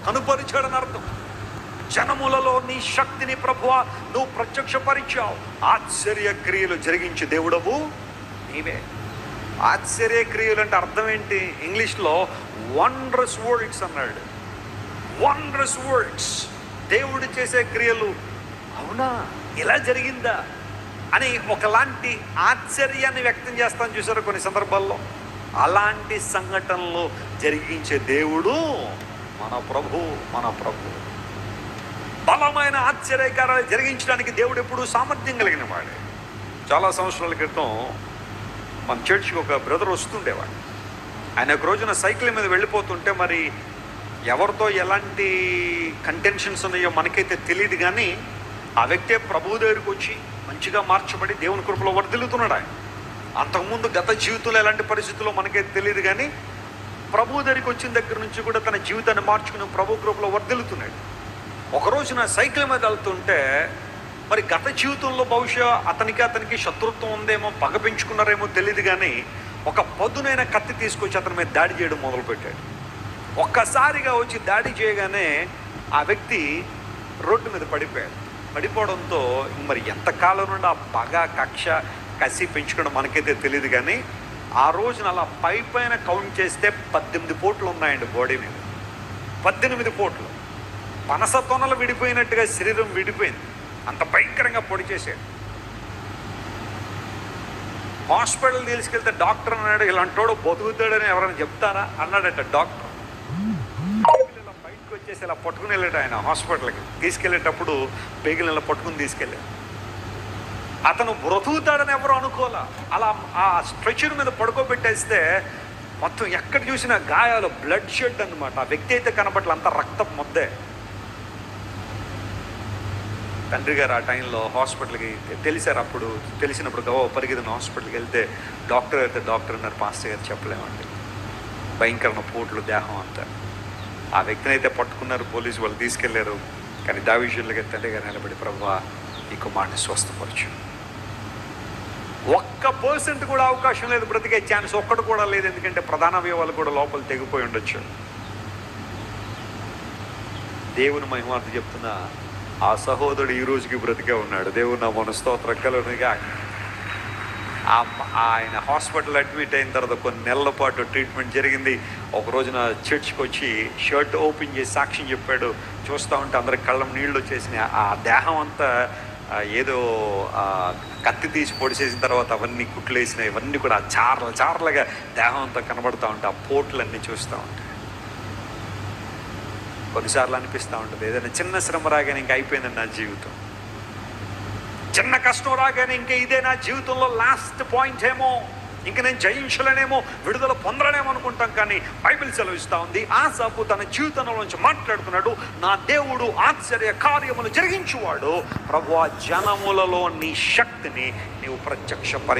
కనుపరిచాడని అర్థం జనములలో నీ శక్తిని ప్రభువా నువ్వు ప్రత్యక్షపరిచావు ఆశ్చర్య క్రియలు జరిగించి దేవుడవు నీవే ఆశ్చర్య క్రియలు అంటే అర్థం ఏంటి ఇంగ్లీష్లో వండరస్ వర్డ్స్ అన్నాడు వండరస్ వర్డ్స్ దేవుడు చేసే క్రియలు అవునా ఇలా జరిగిందా అని ఒకలాంటి ఆశ్చర్యాన్ని వ్యక్తం చేస్తాను చూసారు కొన్ని సందర్భాల్లో అలాంటి సంఘటనలు జరిగించే దేవుడు మన ప్రభు మన ప్రభు బలమైన ఆశ్చర్యకారాలు జరిగించడానికి దేవుడు ఎప్పుడూ సామర్థ్యం కలిగిన వాడే చాలా సంవత్సరాల క్రితం మన చర్చ్కి ఒక బ్రదర్ వస్తుండేవాడు ఆయన ఒక రోజున సైకిల్ మీద వెళ్ళిపోతుంటే మరి ఎవరితో ఎలాంటి కంటెన్షన్స్ ఉన్నాయో మనకైతే తెలియదు కానీ ఆ వ్యక్తే ప్రభు దగ్గరికి వచ్చి మంచిగా మార్చబడి దేవుని కృపలో వర్ధిల్లుతున్నాడు ఆయన అంతకుముందు గత జీవితంలో ఎలాంటి పరిస్థితుల్లో మనకైతే తెలియదు కానీ ప్రభు దగ్గరికి వచ్చిన దగ్గర నుంచి కూడా తన జీవితాన్ని మార్చుకుని ప్రభు కృపలో వర్ధిల్లుతున్నాడు ఒక రోజున సైకిల్ మీద వెళ్తుంటే మరి గత జీవితంలో బహుశా అతనికి అతనికి శత్రుత్వం ఉందేమో పగ పెంచుకున్నారేమో తెలియదు కానీ ఒక పదునైన కత్తి తీసుకొచ్చి అతని మీద దాడి చేయడం మొదలుపెట్టాడు ఒక్కసారిగా వచ్చి దాడి చేయగానే ఆ వ్యక్తి రోడ్డు మీద పడిపోయాడు పడిపోవడంతో మరి ఎంతకాలం నుండి ఆ పగ కక్ష కసి పెంచుకోవడం మనకైతే తెలియదు కానీ ఆ రోజున అలా పై పైన కౌంట్ చేస్తే పద్దెనిమిది పోట్లు ఉన్నాయండి బాడీ మీద పద్దెనిమిది పోట్లు పనస తొనలు విడిపోయినట్టుగా శరీరం విడిపోయింది అంత భయంకరంగా పొడి చేశాడు హాస్పిటల్ తీసుకెళ్తే డాక్టర్ అన్నాడు ఇలాంటోడు బతుకుతాడని ఎవరైనా చెప్తారా అన్నాడట డాక్టర్ ఇలా బయటకు వచ్చేసి ఇలా పట్టుకుని వెళ్ళాడు ఆయన హాస్పిటల్కి తీసుకెళ్ళేటప్పుడు పేగిల్ ఇలా పట్టుకుని తీసుకెళ్ళాడు అతను బ్రతుకుతాడని ఎవరు అనుకోలే అలా ఆ స్ట్రెచర్ మీద పడుకోబెట్టేస్తే మొత్తం ఎక్కడ చూసినా గాయాలు బ్లడ్ షెడ్ అనమాట ఆ వ్యక్తి అయితే కనబట్ల అంత రక్తం ముద్దే తండ్రి గారు ఆ టైంలో హాస్పిటల్కి తెలిసారు అప్పుడు తెలిసినప్పుడు గవ పరిగెదిన హాస్పిటల్కి వెళ్తే డాక్టర్ అయితే డాక్టర్ అన్నారు పాస్టర్ గారు చెప్పలేమండి భయంకరమైన పోట్లు దేహం అంతా ఆ వ్యక్తిని అయితే పట్టుకున్నారు పోలీసు వాళ్ళు తీసుకెళ్లారు కానీ దావిషుల్గా తండ్రి గారు నిలబడి ప్రభు ఈ కుమారుని స్వస్థపరచు ఒక్క పర్సెంట్ కూడా అవకాశం లేదు బ్రతికే ఛాన్స్ ఒక్కడు కూడా లేదు ఎందుకంటే ప్రధాన అవయవాలు కూడా లోపల తెగిపోయి ఉండొచ్చు దేవుని మహిమార్థ చెప్తున్నా ఆ సహోదరుడు ఈ రోజుకి బ్రతికే ఉన్నాడు దేవుడు నా మన స్తోత్రం కలుగునిగా ఆ ఆయన హాస్పిటల్ అడ్మిట్ అయిన తర్వాత కొన్ని నెలల పాటు ట్రీట్మెంట్ జరిగింది ఒక రోజున చర్చ్కి వచ్చి షర్ట్ ఓపెన్ చేసి సాక్ష్యం చెప్పాడు చూస్తూ ఉంటే అందరికి కళ్ళం నీళ్ళు వచ్చేసినాయి ఆ దేహం అంతా ఆ, ఏదో ఆ, కత్తి తీసి పొడిచేసిన తర్వాత అవన్నీ కుట్లు వేసినాయి ఇవన్నీ కూడా చార్ల చార్లుగా దేహం అంతా కనబడుతూ ఉంటాయి ఆ పోట్లన్నీ చూస్తూ ఉంటాయి కొన్నిసార్లు అనిపిస్తూ ఉంటుంది ఏదైనా చిన్న శ్రమ రాగానే ఇంకా అయిపోయిందండి నా జీవితం చిన్న కష్టం రాగానే ఇంకా ఇదే నా జీవితంలో లాస్ట్ పాయింట్ ఏమో ఇంక నేను జయించలేనేమో విడుదల పొందలేనేమో అనుకుంటాం కానీ బైబిల్ సెలవిస్తా ఉంది ఆసాపు తన జీవితంలో నుంచి మాట్లాడుతున్నాడు నా దేవుడు ఆశ్చర్య కార్యములు జరిగించువాడు ప్రభు జనములలో నీ శక్తిని నీవు ప్రత్యక్ష